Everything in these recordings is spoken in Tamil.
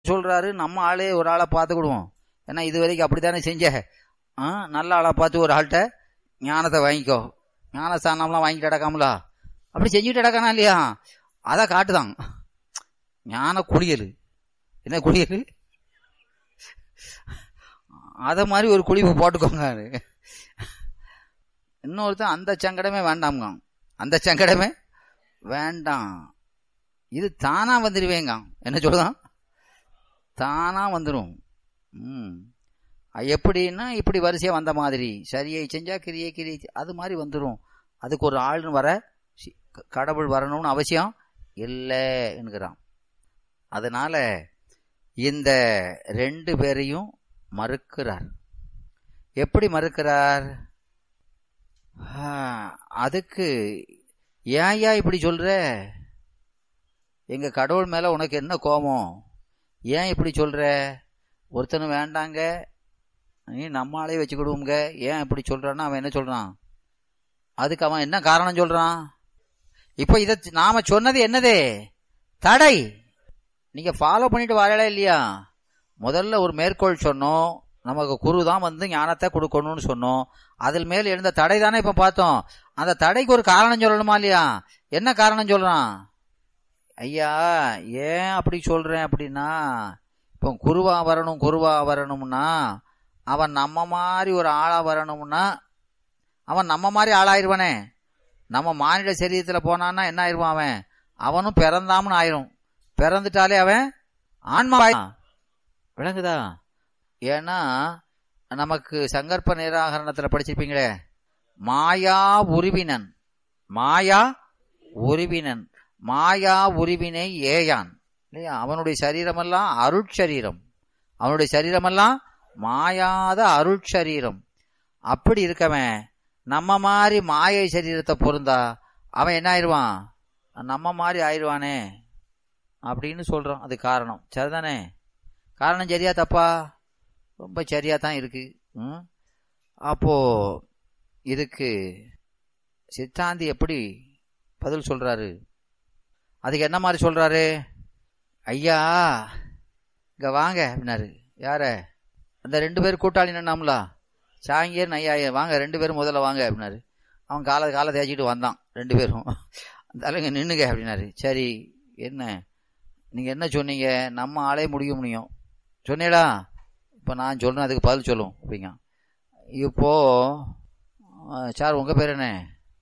சொல்றாரு நம்ம ஆளே ஒரு ஆளை பார்த்துக்கிடுவோம் ஏன்னா இது வரைக்கும் அப்படித்தானே செஞ்ச ஆ நல்ல ஆளை பார்த்து ஒரு ஆள்கிட்ட ஞானத்தை வாங்கிக்கோ ஞானஸ்தானம்லாம் வாங்கிட்டு அடக்காமலா அப்படி செஞ்சுட்டு அடக்கானா இல்லையா அதை காட்டுதான் ஞான குளியல் என்ன குளியல் அத மாதிரி ஒரு குளிப்பு போட்டுக்கோங்க இன்னொருத்தன் அந்த சங்கடமே வேண்டாம்ங்க அந்த சங்கடமே வேண்டாம் இது தானா வந்துடுவேங்க என்ன சொல்லுதான் தானா வந்துடும் ம் அது எப்படின்னா இப்படி வரிசையா வந்த மாதிரி சரியை செஞ்சா கிரியை கிரியை செ- அது மாதிரி வந்துடும் அதுக்கு ஒரு ஆள்னு வர சி- க- கடவுள் வரணும்னு அவசியம் இல்லைங்கிறான் அதனால இந்த ரெண்டு பேரையும் மறுக்கிறார் எப்படி மறுக்கிறார் ஆ, அதுக்கு ஏன் இப்படி சொல்ற எங்க கடவுள் மேல உனக்கு என்ன கோபம் ஏன் இப்படி சொல்ற ஒருத்தனும் வேண்டாங்க நீ நம்மளாலே வச்சுக்கிடுவோங்க ஏன் இப்படி சொல்றான்னா அவன் என்ன சொல்றான் அதுக்கு அவன் என்ன காரணம் சொல்றான் இப்போ இத நாம சொன்னது என்னது தடை நீங்க ஃபாலோ பண்ணிட்டு வாழல இல்லையா முதல்ல ஒரு மேற்கோள் சொன்னோம் நமக்கு குரு தான் வந்து ஞானத்தை கொடுக்கணும்னு சொன்னோம் அதில் மேல் எழுந்த தடை தானே இப்ப பார்த்தோம் அந்த தடைக்கு ஒரு காரணம் சொல்லணுமா இல்லையா என்ன காரணம் சொல்றான் ஐயா ஏன் அப்படி சொல்றேன் அப்படின்னா இப்போ குருவா வரணும் குருவா வரணும்னா அவன் நம்ம மாதிரி ஒரு ஆளா வரணும்னா அவன் நம்ம மாதிரி ஆளாயிருவானே நம்ம மானிட சரீரத்துல போனான்னா என்ன ஆயிருவான் அவன் அவனும் பிறந்தாமனு ஆயிரும் பிறந்துட்டாலே அவன் ஆன்மா ஆயி- விளங்குதா ஏன்னா நமக்கு சங்கற்ப நிராகரணத்துல படிச்சிருப்பீங்களே மாயா உருவினன் மாயா உருவினன் மாயா உருவினை ஏயான் இல்லையா அவனுடைய சரீரமெல்லாம் அருட்சரீரம் அவனுடைய சரீரமெல்லாம் மாயாத அருட்சரீரம் அப்படி இருக்கவன் நம்ம மாதிரி மாயை சரீரத்தை பொருந்தா அவன் என்ன ஆயிடுவான் நம்ம மாதிரி ஆயிடுவானே அப்படின்னு சொல்றான் அது காரணம் சரிதானே காரணம் சரியா தப்பா ரொம்ப சரியா தான் இருக்கு ம்? அப்போ இதுக்கு சித்தாந்தி எப்படி பதில் சொல்றாரு அதுக்கு என்ன மாதிரி சொல்றாரு ஐயா இங்க வாங்க அப்படின்னாரு யார அந்த ரெண்டு பேர் கூட்டாளி நின்னாம்ல சாங்கியர் ஐயா வாங்க ரெண்டு பேரும் முதல்ல வாங்க அப்படின்னாரு அவன் காலை காலை தேய்ச்சிட்டு வந்தான் ரெண்டு பேரும் அந்த ஆளுங்க நின்னுங்க அப்படின்னாரு சரி என்ன நீங்க என்ன சொன்னீங்க நம்ம ஆளே முடிய முடியும் சொன்னீடா இப்போ நான் சொல்றேன் அதுக்கு பதில் சொல்லும் அப்படிங்க இப்போ அஹ், சார் உங்க பேர் என்ன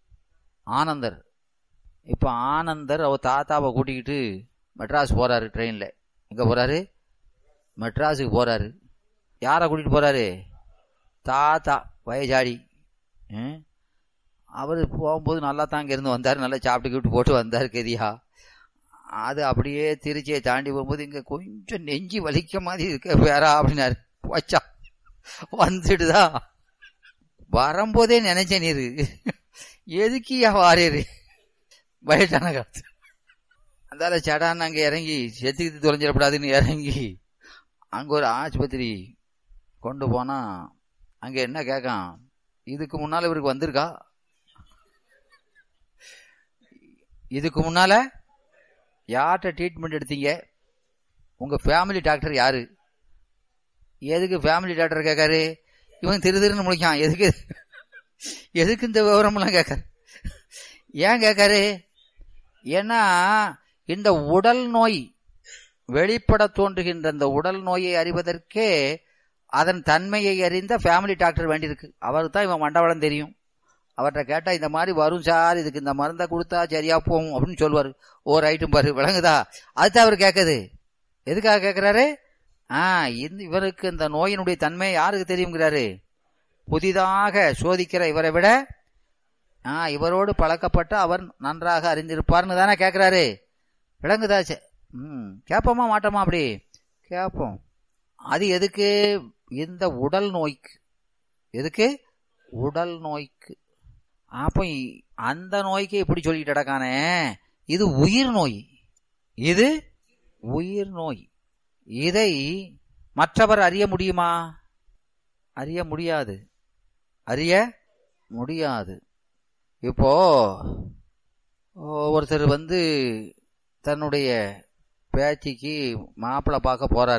ஆனந்தர் இப்போ ஆனந்தர் அவர் தாத்தாவை கூட்டிக்கிட்டு மெட்ராஸ் போறாரு ட்ரெயின்ல எங்க போறாரு மெட்ராஸுக்கு போறாரு யாரை கூட்டிட்டு போறாரு தாத்தா வயசாடி அவர் போகும்போது நல்லா தான் இங்க இருந்து வந்தார் நல்லா சாப்பிட்டு கிட்டு போட்டு வந்தார் கெதியா அது அப்படியே திருச்சியை தாண்டி போகும்போது இங்க கொஞ்சம் நெஞ்சு வலிக்க மாதிரி இருக்க வேறா அப்படின்னாரு போச்சா வந்துடுதா வரும்போதே நினைச்சேன் நீரு எதுக்கியா வாரேரு வயசான காலத்து அந்தால சடான்னு அங்க இறங்கி செத்துக்கிட்டு தொலைஞ்சிடக்கூடாதுன்னு இறங்கி அங்க ஒரு ஆஸ்பத்திரி கொண்டு போனா அங்க என்ன கேட்கான் இதுக்கு முன்னால இவருக்கு வந்திருக்கா இதுக்கு முன்னால யார்கிட்ட ட்ரீட்மெண்ட் எடுத்தீங்க உங்க ஃபேமிலி டாக்டர் யாரு எதுக்கு ஃபேமிலி டாக்டர் கேட்காரு இவன் திரு திருன்னு முடிக்கான் எதுக்கு எதுக்கு இந்த விவரம்லாம் கேட்காரு ஏன் கேட்காரு ஏன்னா இந்த உடல் நோய் வெளிப்பட தோன்றுகின்ற இந்த உடல் நோயை அறிவதற்கே அதன் தன்மையை அறிந்த ஃபேமிலி டாக்டர் வேண்டியிருக்கு அவருக்கு தான் இவன் மண்டவளம் தெரியும் அவர்கிட்ட கேட்டா இந்த மாதிரி வரும் சார் இதுக்கு இந்த மருந்தை கொடுத்தா சரியா போகும் அப்படின்னு சொல்லுவாரு ஓ ரைட்டும் பாரு விளங்குதா அதுதான் அவர் கேட்குது எதுக்காக கேட்கிறாரு ஆ இந்த இவருக்கு இந்த நோயினுடைய தன்மை யாருக்கு தெரியுங்கிறாரு புதிதாக சோதிக்கிற இவரை விட ஆ இவரோடு பழக்கப்பட்ட அவர் நன்றாக அறிந்திருப்பார்னு தானே கேட்கிறாரு விளங்குதாச்சு ம் கேட்போமா மாட்டோமா அப்படி கேட்போம் அது எதுக்கு இந்த உடல் நோய்க்கு எதுக்கு உடல் நோய்க்கு அப்போ இ- அந்த நோய்க்கு இப்படி சொல்லிட்டு கிடக்கானே இது உயிர் நோய் இது உயிர் நோய் இதை மற்றவர் அறிய முடியுமா அறிய முடியாது அறிய முடியாது இப்போ ஒருத்தர் வந்து தன்னுடைய பேத்திக்கு மாப்பிள்ளை பார்க்க போறாரு